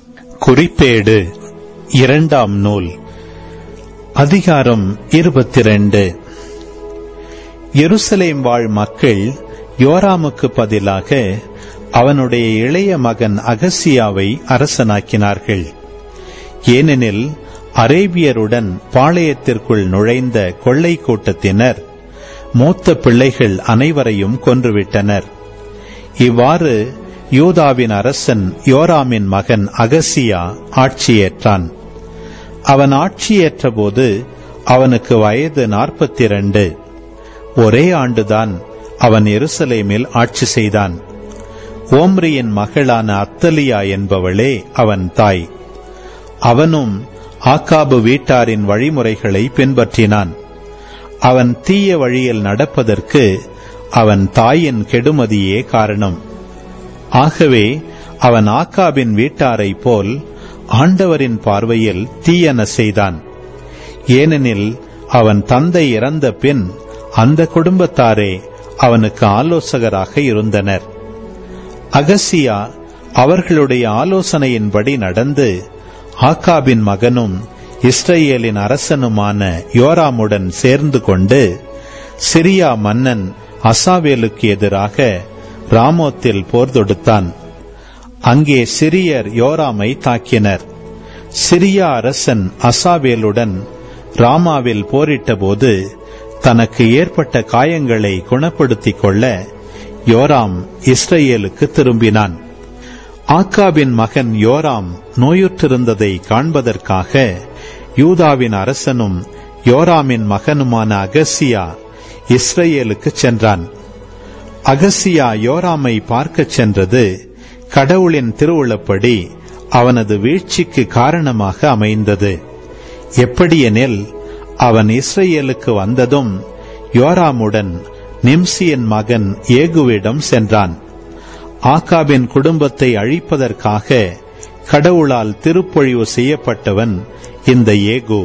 குறிப்பேடு இரண்டாம் நூல் அதிகாரம் இருபத்திரண்டு எருசலேம் வாழ் மக்கள் யோராமுக்கு பதிலாக அவனுடைய இளைய மகன் அகசியாவை அரசனாக்கினார்கள் ஏனெனில் அரேபியருடன் பாளையத்திற்குள் நுழைந்த கொள்ளை கூட்டத்தினர் மூத்த பிள்ளைகள் அனைவரையும் கொன்றுவிட்டனர் இவ்வாறு யூதாவின் அரசன் யோராமின் மகன் அகசியா ஆட்சியேற்றான் அவன் ஆட்சியேற்றபோது அவனுக்கு வயது நாற்பத்தி இரண்டு ஒரே ஆண்டுதான் அவன் எருசலேமில் ஆட்சி செய்தான் ஓம்ரியின் மகளான அத்தலியா என்பவளே அவன் தாய் அவனும் ஆக்காபு வீட்டாரின் வழிமுறைகளை பின்பற்றினான் அவன் தீய வழியில் நடப்பதற்கு அவன் தாயின் கெடுமதியே காரணம் ஆகவே அவன் ஆக்காபின் வீட்டாரைப் போல் ஆண்டவரின் பார்வையில் தீயன செய்தான் ஏனெனில் அவன் தந்தை இறந்த பின் அந்த குடும்பத்தாரே அவனுக்கு ஆலோசகராக இருந்தனர் அகசியா அவர்களுடைய ஆலோசனையின்படி நடந்து ஆக்காபின் மகனும் இஸ்ரேலின் அரசனுமான யோராமுடன் சேர்ந்து கொண்டு சிரியா மன்னன் அசாவேலுக்கு எதிராக ராமோத்தில் போர் தொடுத்தான் அங்கே சிரியர் யோராமை தாக்கினர் சிரியா அரசன் அசாவேலுடன் ராமாவில் போரிட்டபோது தனக்கு ஏற்பட்ட காயங்களை குணப்படுத்திக் கொள்ள யோராம் இஸ்ரேலுக்கு திரும்பினான் ஆக்காபின் மகன் யோராம் நோயுற்றிருந்ததை காண்பதற்காக யூதாவின் அரசனும் யோராமின் மகனுமான அகசியா இஸ்ரேலுக்கு சென்றான் அகசியா யோராமை பார்க்கச் சென்றது கடவுளின் திருவுளப்படி அவனது வீழ்ச்சிக்கு காரணமாக அமைந்தது எப்படியெனில் அவன் இஸ்ரேலுக்கு வந்ததும் யோராமுடன் நிம்சியின் மகன் ஏகுவிடம் சென்றான் ஆக்காபின் குடும்பத்தை அழிப்பதற்காக கடவுளால் திருப்பொழிவு செய்யப்பட்டவன் இந்த ஏகு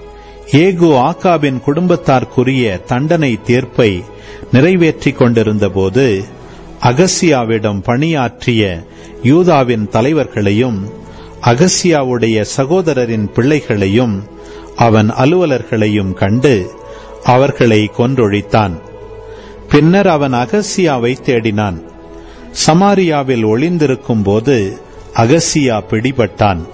ஏகு ஆக்காபின் குடும்பத்தார்க்குரிய தண்டனை தீர்ப்பை நிறைவேற்றிக் கொண்டிருந்தபோது அகசியாவிடம் பணியாற்றிய யூதாவின் தலைவர்களையும் அகசியாவுடைய சகோதரரின் பிள்ளைகளையும் அவன் அலுவலர்களையும் கண்டு அவர்களை கொன்றொழித்தான் பின்னர் அவன் அகசியாவை தேடினான் சமாரியாவில் ஒளிந்திருக்கும் போது அகசியா பிடிபட்டான்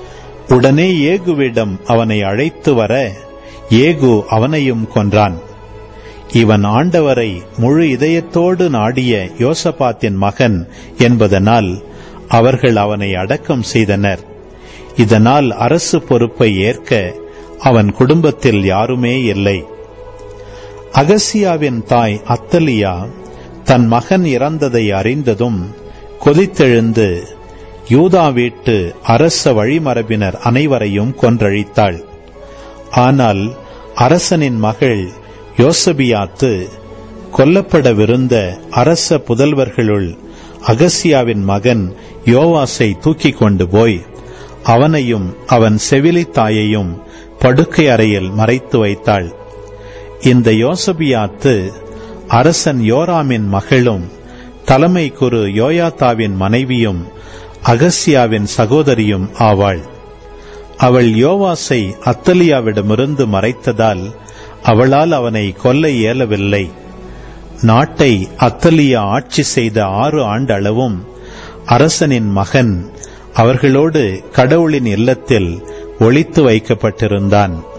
உடனே ஏகுவிடம் அவனை அழைத்து வர ஏகு அவனையும் கொன்றான் இவன் ஆண்டவரை முழு இதயத்தோடு நாடிய யோசபாத்தின் மகன் என்பதனால் அவர்கள் அவனை அடக்கம் செய்தனர் இதனால் அரசு பொறுப்பை ஏற்க அவன் குடும்பத்தில் யாருமே இல்லை அகசியாவின் தாய் அத்தலியா தன் மகன் இறந்ததை அறிந்ததும் கொதித்தெழுந்து யூதா வீட்டு அரச வழிமரபினர் அனைவரையும் கொன்றழித்தாள் ஆனால் அரசனின் மகள் யோசபியாத்து கொல்லப்படவிருந்த அரச புதல்வர்களுள் அகசியாவின் மகன் யோவாசை தூக்கிக் கொண்டு போய் அவனையும் அவன் செவிலி தாயையும் படுக்கை அறையில் மறைத்து வைத்தாள் இந்த யோசபியாத்து அரசன் யோராமின் மகளும் தலைமை குரு யோயாத்தாவின் மனைவியும் அகசியாவின் சகோதரியும் ஆவாள் அவள் யோவாசை அத்தலியாவிடமிருந்து மறைத்ததால் அவளால் அவனை கொல்ல இயலவில்லை நாட்டை அத்தலியா ஆட்சி செய்த ஆறு ஆண்டளவும் அரசனின் மகன் அவர்களோடு கடவுளின் இல்லத்தில் ஒளித்து வைக்கப்பட்டிருந்தான்